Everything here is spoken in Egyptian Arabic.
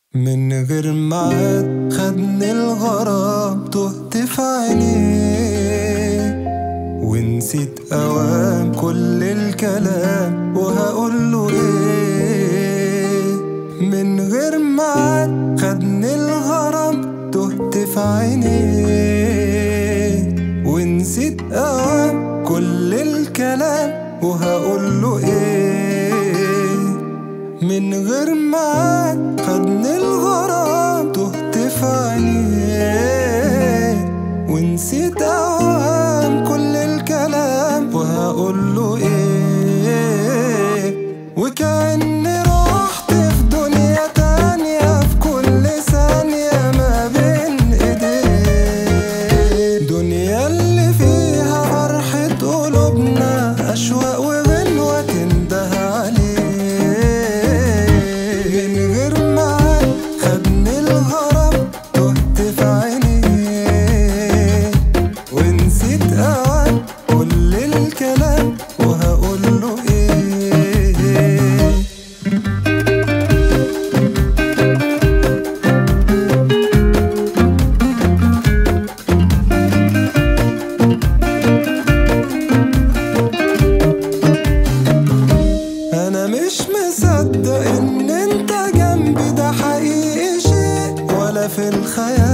من غير ميعاد خدني الغرام تهت في عينيه ونسيت اوام كل الكلام وهقوله ايه من غير ميعاد خدني الغرام تهت في عينيه ونسيت اوام كل الكلام وهقوله ايه من غير ميعاد خدني الغرام تهت في عينيه ونسيت اوام كل الكلام وهقوله ايه وكأني رحت في دنيا تانية في كل ثانية ما بين ايديه دنيا اللي فيها فرحة قلوبنا أشواق وغنوة تنده عليه من غير ميعاد خدني الغرام تهت في عينيه ونسيت أوان كل الكلام وهقوله ايه انا مش مصدق ان انت جنبي ده حقيقي شيء ولا في الخيال